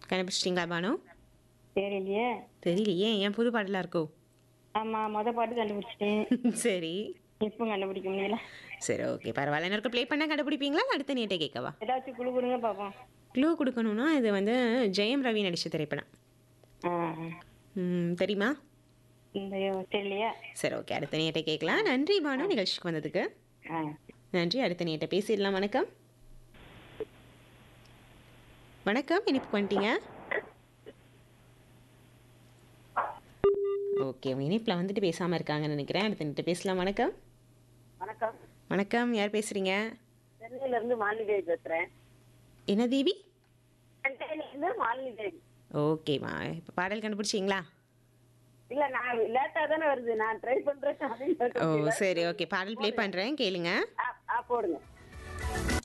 கண்டுபிடிச்சிட்டிங்களா பானு தெரியலையே தெரியலையே ஏன் புது பாடலாக இருக்கோ ஆமா மொத பாட்டு கண்டுபிடிச்சிட்டேன் சரி இப்போ கண்டுபிடிக்க முடியல சரி ஓகே பரவாயில்ல எனக்கு ப்ளே பண்ணால் கண்டுபிடிப்பீங்களா இல்ல அடுத்த நேட்டை கேட்கவா ஏதாச்சும் குழு கொடுங்க பார்ப்போம் க்ளூ கொடுக்கணும்னா இது வந்து ஜெயம் ரவி நடித்த திரைப்படம் ஆ ம், தெரியுமா இந்த தெரியலையா சரி ஓகே அடுத்த நேட்டை கேட்கலாம் நன்றி பானு நிகழ்ச்சிக்கு வந்ததுக்கு ஆ நன்றி அடுத்த நேட்டை பேசிடலாம் வணக்கம் வணக்கம் இனிப்புக்கு வந்துட்டீங்க ஓகே அவங்க இனிப்பில் வந்துட்டு பேசாமல் இருக்காங்கன்னு நினைக்கிறேன் அடுத்த நேட்டை பேசலாம் வணக்கம் வணக்கம் வணக்கம் யார் பேசுகிறீங்க சென்னையில இருந்து மாலினி தேவி பேசுறேன் என்ன தேவி சென்னையில இருந்து மாலினி தேவி ஓகேம்மா இப்போ பாடல் கண்டுபிடிச்சிங்களா இல்ல நான் லேட்டா தானே வருது நான் ட்ரை பண்றேன் அதையும் கேட்க ஓ முடியல. சரி ஓகே பாடல் ப்ளே பண்ணுறேன் கேளுங்க ஆ, ஆ போடுங்க